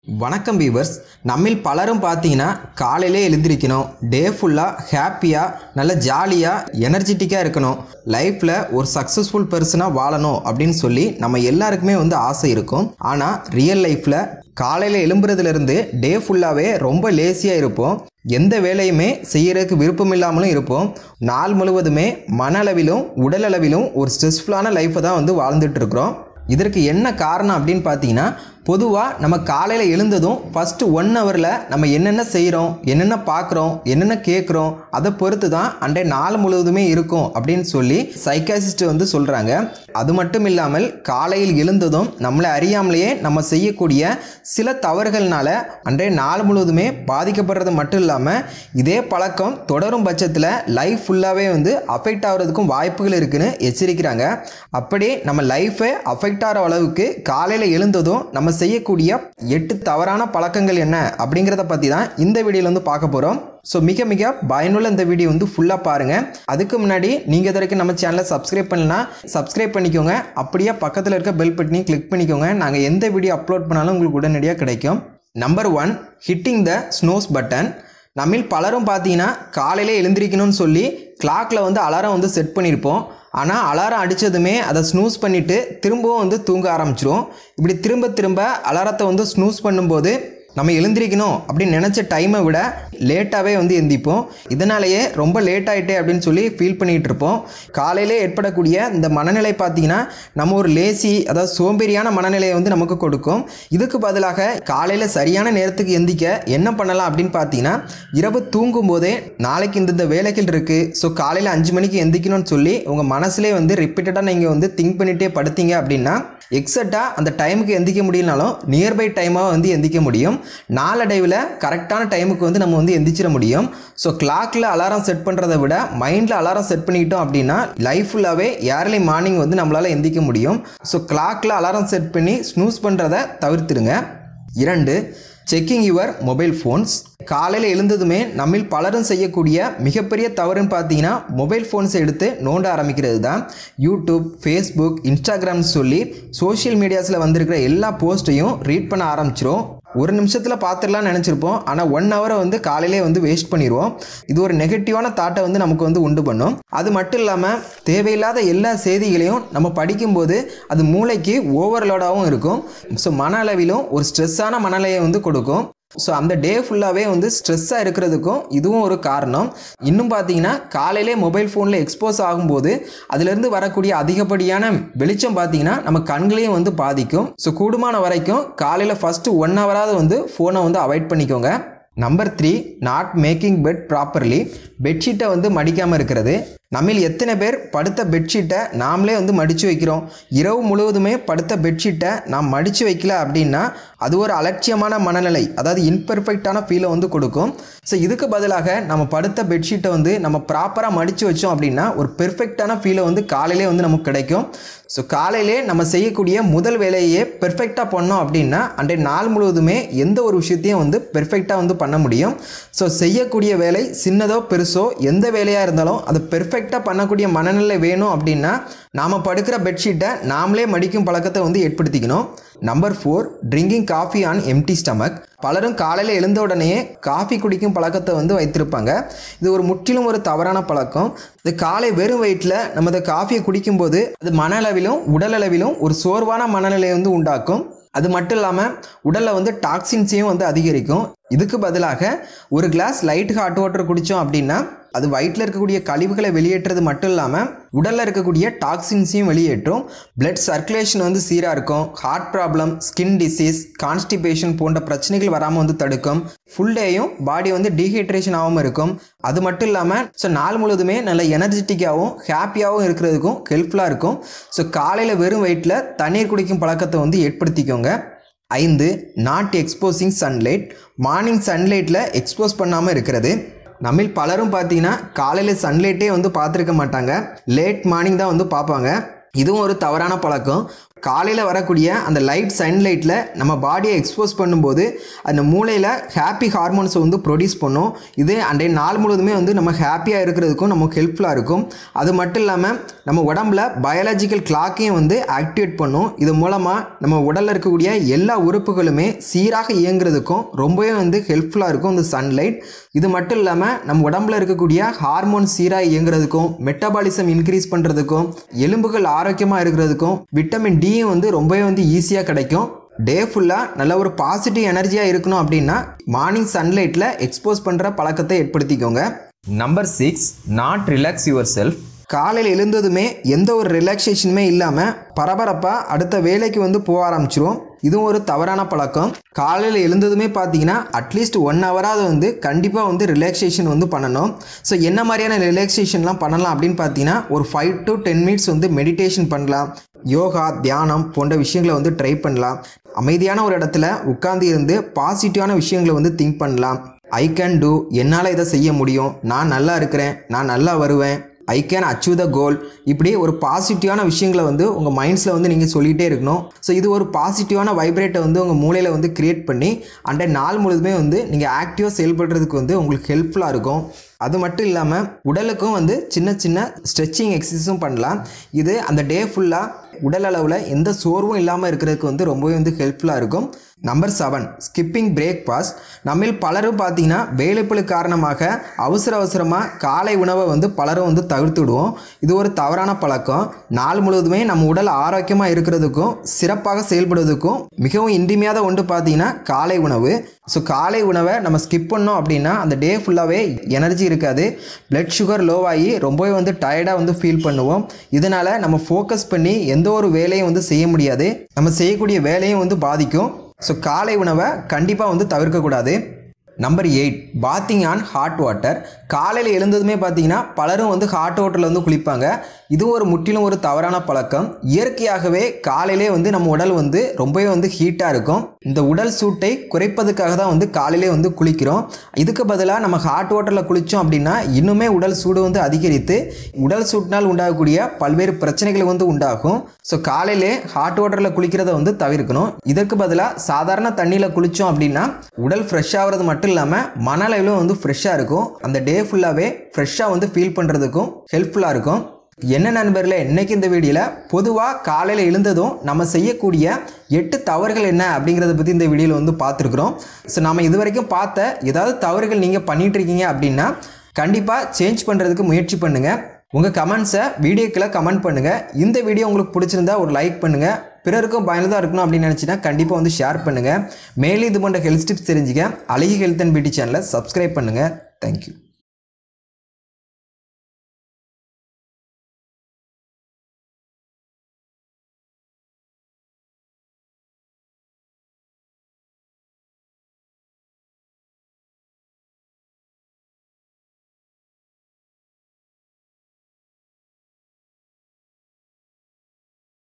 வணக்கம் பீவர்ஸ் நம்மில் பலரும் பார்த்தீங்கன்னா காலையிலே எழுந்திரிக்கணும் டே ஃபுல்லாக ஹாப்பியாக நல்ல ஜாலியாக எனர்ஜெட்டிக்காக இருக்கணும் லைஃப்பில் ஒரு சக்ஸஸ்ஃபுல் பர்சனாக வாழணும் அப்படின்னு சொல்லி நம்ம எல்லாருக்குமே வந்து ஆசை இருக்கும் ஆனால் ரியல் லைஃப்பில் காலையில் எழும்புறதுலேருந்து டே ஃபுல்லாகவே ரொம்ப லேசியாக இருப்போம் எந்த வேலையுமே செய்யறதுக்கு விருப்பம் இல்லாமலும் இருப்போம் நாள் முழுவதுமே மன அளவிலும் உடல் அளவிலும் ஒரு ஸ்ட்ரெஸ்ஃபுல்லான லைஃப்பை தான் வந்து வாழ்ந்துட்டு இருக்கிறோம் இதற்கு என்ன காரணம் அப்படின்னு பார்த்தீங்கன்னா பொதுவாக நம்ம காலையில் எழுந்ததும் ஃபஸ்ட்டு ஒன் ஹவரில் நம்ம என்னென்ன செய்கிறோம் என்னென்ன பார்க்குறோம் என்னென்ன கேட்குறோம் அதை பொறுத்து தான் அன்றைய நாள் முழுவதுமே இருக்கும் அப்படின்னு சொல்லி சைக்காசிஸ்ட் வந்து சொல்கிறாங்க அது மட்டும் இல்லாமல் காலையில் எழுந்ததும் நம்மளை அறியாமலேயே நம்ம செய்யக்கூடிய சில தவறுகள்னால அன்றைய நாள் முழுவதுமே பாதிக்கப்படுறது மட்டும் இல்லாமல் இதே பழக்கம் தொடரும் பட்சத்தில் லைஃப் ஃபுல்லாகவே வந்து அஃபெக்ட் ஆகிறதுக்கும் வாய்ப்புகள் இருக்குன்னு எச்சரிக்கிறாங்க அப்படி நம்ம லைஃபை அஃபெக்ட் ஆகிற அளவுக்கு காலையில் எழுந்ததும் நம்ம செய்யக்கூடிய எட்டு தவறான பழக்கங்கள் என்ன அப்படிங்கிறத பற்றி தான் இந்த வீடியோவில் வந்து பார்க்க போகிறோம் ஸோ மிக மிக பயனுள்ள இந்த வீடியோ வந்து ஃபுல்லாக பாருங்கள் அதுக்கு முன்னாடி நீங்கள் இது வரைக்கும் நம்ம சேனலை சப்ஸ்கிரைப் பண்ணலனா சப்ஸ்கிரைப் பண்ணிக்கோங்க அப்படியே பக்கத்தில் இருக்க பெல் பட்டனையும் கிளிக் பண்ணிக்கோங்க நாங்கள் எந்த வீடியோ அப்லோட் பண்ணாலும் உங்களுக்கு உடனடியாக கிடைக்கும் number one hitting the snooze button நம்மில் பலரும் பார்த்தீங்கன்னா காலையில் எழுந்திரிக்கணும்னு சொல்லி கிளாக்கில் வந்து அலாரம் வந்து செட் பண்ணியிருப்போம் ஆனால் அலாரம் அடித்ததுமே அதை ஸ்னூஸ் பண்ணிவிட்டு திரும்பவும் வந்து தூங்க ஆரம்பிச்சிரும் இப்படி திரும்ப திரும்ப அலாரத்தை வந்து ஸ்னூஸ் பண்ணும்போது நம்ம எழுந்திரிக்கணும் அப்படின்னு நினச்ச டைமை விட லேட்டாகவே வந்து எந்திப்போம் இதனாலேயே ரொம்ப லேட் ஆகிட்டே அப்படின்னு சொல்லி ஃபீல் பண்ணிகிட்டு இருப்போம் காலையிலே ஏற்படக்கூடிய இந்த மனநிலை பார்த்தீங்கன்னா நம்ம ஒரு லேசி அதாவது சோம்பேறியான மனநிலையை வந்து நமக்கு கொடுக்கும் இதுக்கு பதிலாக காலையில் சரியான நேரத்துக்கு எந்திக்க என்ன பண்ணலாம் அப்படின்னு பார்த்தீங்கன்னா இரவு தூங்கும் போதே நாளைக்கு இந்த இந்த வேலைகள் இருக்குது ஸோ காலையில் அஞ்சு மணிக்கு எந்திக்கணும்னு சொல்லி உங்கள் மனசுலேயே வந்து ரிப்பீட்டடாக நீங்கள் வந்து திங்க் பண்ணிகிட்டே படுத்தீங்க அப்படின்னா எக்ஸாக்டாக அந்த டைமுக்கு எந்திக்க முடியலனாலும் நியர்பை டைமாக வந்து எந்திக்க முடியும் நாளடைவில் கரெக்டான டைமுக்கு வந்து நம்ம வந்து எந்திரிச்சிட முடியும் ஸோ கிளாக்கில் அலாரம் செட் பண்ணுறதை விட மைண்டில் அலாரம் செட் பண்ணிக்கிட்டோம் அப்படின்னா லைஃப் ஃபுல்லாகவே ஏர்லி மார்னிங் வந்து நம்மளால் எந்திக்க முடியும் ஸோ கிளாக்கில் அலாரம் செட் பண்ணி ஸ்னூஸ் பண்ணுறதை தவிர்த்துடுங்க இரண்டு செக்கிங் யுவர் மொபைல் ஃபோன்ஸ் காலையில் எழுந்ததுமே நம்மில் பலரும் செய்யக்கூடிய மிகப்பெரிய தவறுன்னு பார்த்தீங்கன்னா மொபைல் ஃபோன்ஸை எடுத்து நோண்ட ஆரம்பிக்கிறது தான் யூடியூப் ஃபேஸ்புக் இன்ஸ்டாகிராம்னு சொல்லி சோஷியல் மீடியாஸில் வந்திருக்கிற எல்லா போஸ்ட்டையும் ரீட் பண்ண ஆரம்பிச்சிரும் ஒரு நிமிஷத்தில் பார்த்துடலாம்னு நினச்சிருப்போம் ஆனால் ஒன் ஹவரை வந்து காலையிலே வந்து வேஸ்ட் பண்ணிடுவோம் இது ஒரு நெகட்டிவான தாட்டை வந்து நமக்கு வந்து உண்டு பண்ணும் அது மட்டும் இல்லாமல் தேவையில்லாத எல்லா செய்திகளையும் நம்ம படிக்கும்போது அது மூளைக்கு ஓவர்லோடாகவும் இருக்கும் ஸோ மன அளவிலும் ஒரு ஸ்ட்ரெஸ்ஸான மனநிலையை வந்து கொடுக்கும் ஸோ அந்த டே ஃபுல்லாகவே வந்து ஸ்ட்ரெஸ்ஸாக இருக்கிறதுக்கும் இதுவும் ஒரு காரணம் இன்னும் பார்த்தீங்கன்னா காலையிலே மொபைல் ஃபோனில் எக்ஸ்போஸ் ஆகும்போது அதுலேருந்து வரக்கூடிய அதிகப்படியான வெளிச்சம் பார்த்தீங்கன்னா நம்ம கண்களையும் வந்து பாதிக்கும் ஸோ கூடுமான வரைக்கும் காலையில் ஃபஸ்ட்டு ஒன் ஹவராவது வந்து ஃபோனை வந்து அவாய்ட் பண்ணிக்கோங்க number three not making bed properly பெட்ஷீட்டை வந்து மடிக்காமல் இருக்கிறது நம்மில் எத்தனை பேர் படுத்த பெட்ஷீட்டை நாமளே வந்து மடித்து வைக்கிறோம் இரவு முழுவதுமே படுத்த பெட்ஷீட்டை நாம் மடித்து வைக்கல அப்படின்னா அது ஒரு அலட்சியமான மனநிலை அதாவது இன்பெர்ஃபெக்டான ஃபீலை வந்து கொடுக்கும் ஸோ இதுக்கு பதிலாக நம்ம படுத்த பெட்ஷீட்டை வந்து நம்ம ப்ராப்பராக மடித்து வச்சோம் அப்படின்னா ஒரு பெர்ஃபெக்டான ஃபீலை வந்து காலையிலே வந்து நமக்கு கிடைக்கும் ஸோ காலையிலே நம்ம செய்யக்கூடிய முதல் வேலையே பெர்ஃபெக்டாக பண்ணோம் அப்படின்னா அன்றைய நாள் முழுவதுமே எந்த ஒரு விஷயத்தையும் வந்து பெர்ஃபெக்டாக வந்து பண்ண முடியும் ஸோ செய்யக்கூடிய வேலை சின்னதோ பெருசோ எந்த வேலையாக இருந்தாலும் அதை பெர்ஃபெக்டாக பண்ணக்கூடிய மனநிலை வேணும் அப்படின்னா நாம் படுக்கிற பெட்ஷீட்டை நாமளே மடிக்கும் பழக்கத்தை வந்து ஏற்படுத்திக்கணும் number four drinking coffee on empty stomach பலரும் காலையில் எழுந்த உடனே காஃபி குடிக்கும் பழக்கத்தை வந்து வைத்திருப்பாங்க இது ஒரு முற்றிலும் ஒரு தவறான பழக்கம் இது காலை வெறும் வயிற்றில் நம்ம இந்த காஃபியை குடிக்கும்போது அது மன அளவிலும் உடல் அளவிலும் ஒரு சோர்வான மனநிலையை வந்து உண்டாக்கும் அது மட்டும் இல்லாமல் உடலில் வந்து டாக்ஸின்ஸையும் வந்து அதிகரிக்கும் இதுக்கு பதிலாக ஒரு கிளாஸ் லைட் ஹாட் வாட்டர் குடித்தோம் அப்படின்னா அது வயிற்றில் இருக்கக்கூடிய கழிவுகளை வெளியேற்றுறது மட்டும் இல்லாமல் உடலில் இருக்கக்கூடிய டாக்ஸின்ஸையும் வெளியேற்றும் பிளட் சர்க்குலேஷன் வந்து சீராக இருக்கும் heart problem skin disease constipation போன்ற பிரச்சனைகள் வராமல் வந்து தடுக்கும் ஃபுல் டேயும் பாடி வந்து டீஹைட்ரேஷன் ஆகாமல் இருக்கும் அது மட்டும் இல்லாமல் ஸோ நாள் முழுவதுமே நல்ல எனர்ஜெட்டிக்காகவும் ஹாப்பியாகவும் இருக்கிறதுக்கும் ஹெல்ப்ஃபுல்லாக இருக்கும் ஸோ காலையில் வெறும் வயிற்றில் தண்ணீர் குடிக்கும் பழக்கத்தை வந்து ஏற்படுத்திக்கோங்க ஐந்து நாட் எக்ஸ்போசிங் சன்லைட் மார்னிங் சன்லைட்டில் எக்ஸ்போஸ் பண்ணாமல் இருக்கிறது நம்மில் பலரும் பார்த்தீங்கன்னா காலையில் சன்லைட்டே வந்து பார்த்துருக்க மாட்டாங்க லேட் மார்னிங் தான் வந்து பார்ப்பாங்க இதுவும் ஒரு தவறான பழக்கம் காலையில் வரக்கூடிய அந்த லைட் சன்லைட்டில் நம்ம பாடியை எக்ஸ்போஸ் பண்ணும்போது அந்த மூளையில் ஹாப்பி ஹார்மோன்ஸை வந்து ப்ரொடியூஸ் பண்ணும் இது அன்றைய நாள் முழுவதுமே வந்து நம்ம ஹாப்பியாக இருக்கிறதுக்கும் நமக்கு ஹெல்ப்ஃபுல்லாக இருக்கும் அது மட்டும் இல்லாமல் நம்ம உடம்புல பயாலஜிக்கல் கிளாக்கையும் வந்து ஆக்டிவேட் பண்ணும் இது மூலமாக நம்ம உடலில் இருக்கக்கூடிய எல்லா உறுப்புகளுமே சீராக இயங்குறதுக்கும் ரொம்பவே வந்து ஹெல்ப்ஃபுல்லாக இருக்கும் இந்த சன்லைட் இது மட்டும் இல்லாமல் நம்ம உடம்புல இருக்கக்கூடிய ஹார்மோன் சீராக இயங்குறதுக்கும் மெட்டபாலிசம் இன்க்ரீஸ் பண்ணுறதுக்கும் எலும்புகள் ஆரோக்கியமாக இருக்கிறதுக்கும் விட்டமின் டியும் வந்து ரொம்பவே வந்து ஈஸியாக கிடைக்கும் டே ஃபுல்லாக நல்ல ஒரு பாசிட்டிவ் எனர்ஜியாக இருக்கணும் அப்படின்னா மார்னிங் சன்லைட்டில் எக்ஸ்போஸ் பண்ணுற பழக்கத்தை ஏற்படுத்திக்கோங்க number six not relax yourself காலையில் எழுந்ததுமே எந்த ஒரு ரிலாக்ஸேஷனுமே இல்லாமல் பரபரப்பாக அடுத்த வேலைக்கு வந்து போக ஆரம்பிச்சிரும் இதுவும் ஒரு தவறான பழக்கம் காலையில் எழுந்ததுமே பார்த்தீங்கன்னா அட்லீஸ்ட் ஒன் ஹவராவது வந்து கண்டிப்பாக வந்து ரிலாக்ஸேஷன் வந்து பண்ணணும் ஸோ என்ன மாதிரியான ரிலாக்ஸேஷன்லாம் பண்ணலாம் அப்படின்னு பார்த்தீங்கன்னா ஒரு ஃபைவ் டு டென் மினிட்ஸ் வந்து மெடிடேஷன் பண்ணலாம் யோகா தியானம் போன்ற விஷயங்களை வந்து ட்ரை பண்ணலாம் அமைதியான ஒரு இடத்துல உட்கார்ந்து இருந்து பாசிட்டிவான விஷயங்களை வந்து திங்க் பண்ணலாம் ஐ கேன் டூ என்னால் இதை செய்ய முடியும் நான் நல்லா இருக்கிறேன் நான் நல்லா வருவேன் ஐ கேன் அச்சீவ் த கோல் இப்படி ஒரு பாசிட்டிவான விஷயங்களை வந்து உங்கள் மைண்ட்ஸில் வந்து நீங்கள் சொல்லிகிட்டே இருக்கணும் ஸோ இது ஒரு பாசிட்டிவான வைப்ரேட்டை வந்து உங்கள் மூளையில் வந்து க்ரியேட் பண்ணி அன்றைய நாள் முழுதுமே வந்து நீங்கள் ஆக்டிவாக செயல்படுறதுக்கு வந்து உங்களுக்கு ஹெல்ப்ஃபுல்லாக இருக்கும் அது மட்டும் இல்லாமல் உடலுக்கும் வந்து சின்ன சின்ன ஸ்ட்ரெச்சிங் எக்ஸசைஸும் பண்ணலாம் இது அந்த டே ஃபுல்லாக உடல் அளவில் எந்த சோர்வும் இல்லாமல் இருக்கிறதுக்கு வந்து ரொம்பவே வந்து ஹெல்ப்ஃபுல்லாக இருக்கும் நம்பர் செவன் ஸ்கிப்பிங் பிரேக்ஃபாஸ்ட் நம்மில் பலரும் பார்த்தீங்கன்னா வேலைப்பளு காரணமாக அவசர அவசரமாக காலை உணவை வந்து பலரும் வந்து தவிர்த்து விடுவோம் இது ஒரு தவறான பழக்கம் நாள் முழுவதுமே நம்ம உடல் ஆரோக்கியமாக இருக்கிறதுக்கும் சிறப்பாக செயல்படுவதற்கும் மிகவும் இன்றிமையாத ஒன்று பார்த்தீங்கன்னா காலை உணவு ஸோ காலை உணவை நம்ம ஸ்கிப் பண்ணோம் அப்படின்னா அந்த டே ஃபுல்லாகவே எனர்ஜி இருக்காது பிளட் சுகர் லோவாகி ரொம்பவே வந்து டயர்டாக வந்து ஃபீல் பண்ணுவோம் இதனால் நம்ம ஃபோக்கஸ் பண்ணி எந்த ஒரு வேலையும் வந்து செய்ய முடியாது நம்ம செய்யக்கூடிய வேலையும் வந்து பாதிக்கும் ஸோ காலை உணவை கண்டிப்பாக வந்து தவிர்க்கக்கூடாது number eight bathing on hot water காலையில் எழுந்ததுமே பார்த்தீங்கன்னா பலரும் வந்து ஹாட் வாட்டரில் வந்து குளிப்பாங்க இது ஒரு முற்றிலும் ஒரு தவறான பழக்கம் இயற்கையாகவே காலையிலே வந்து நம்ம உடல் வந்து ரொம்பவே வந்து ஹீட்டாக இருக்கும் இந்த உடல் சூட்டை குறைப்பதுக்காக தான் வந்து காலையிலே வந்து குளிக்கிறோம் இதுக்கு பதிலாக நம்ம ஹாட் வாட்டரில் குளித்தோம் அப்படின்னா இன்னுமே உடல் சூடு வந்து அதிகரித்து உடல் சூட்டினால் உண்டாகக்கூடிய பல்வேறு பிரச்சனைகள் வந்து உண்டாகும் ஸோ காலையிலே ஹாட் வாட்டரில் குளிக்கிறத வந்து தவிர்க்கணும் இதற்கு பதிலாக சாதாரண தண்ணியில் குளித்தோம் அப்படின்னா உடல் ஃப்ரெஷ் ஆகிறது மட்டும் இல்லாமல் மன அளவிலும் வந்து ஃப்ரெஷ்ஷாக இருக்கும் அந்த டே ஃபுல்லாகவே ஃப்ரெஷ்ஷாக வந்து ஃபீல் பண்ணுறதுக்கும் ஹெல்ப்ஃபுல்லாக இருக்கும் என்ன நண்பர்களே இன்னைக்கு இந்த வீடியோவில் பொதுவாக காலையில் எழுந்ததும் நம்ம செய்யக்கூடிய எட்டு தவறுகள் என்ன அப்படிங்கிறத பற்றி இந்த வீடியோவில் வந்து பார்த்துருக்குறோம் ஸோ நம்ம இது வரைக்கும் பார்த்த ஏதாவது தவறுகள் நீங்கள் பண்ணிட்டு இருக்கீங்க அப்படின்னா கண்டிப்பாக சேஞ்ச் பண்ணுறதுக்கு முயற்சி பண்ணுங்கள் உங்கள் கமெண்ட்ஸை வீடியோக்கில் கமெண்ட் பண்ணுங்கள் இந்த வீடியோ உங்களுக்கு பிடிச்சிருந்தா ஒரு லைக் பண்ணுங்கள் பிறருக்கும் பயனுள்ளதாக இருக்கணும் அப்படின்னு நினச்சினா கண்டிப்பாக வந்து ஷேர் பண்ணுங்கள் மேலும் இது போன்ற ஹெல்த் டிப்ஸ் தெரிஞ்சுக்க அழகி ஹெல்த் அண்ட் பியூட்டி சேனலை சப்ஸ்கிரைப் பண்ணுங்கள் தேங்க்யூ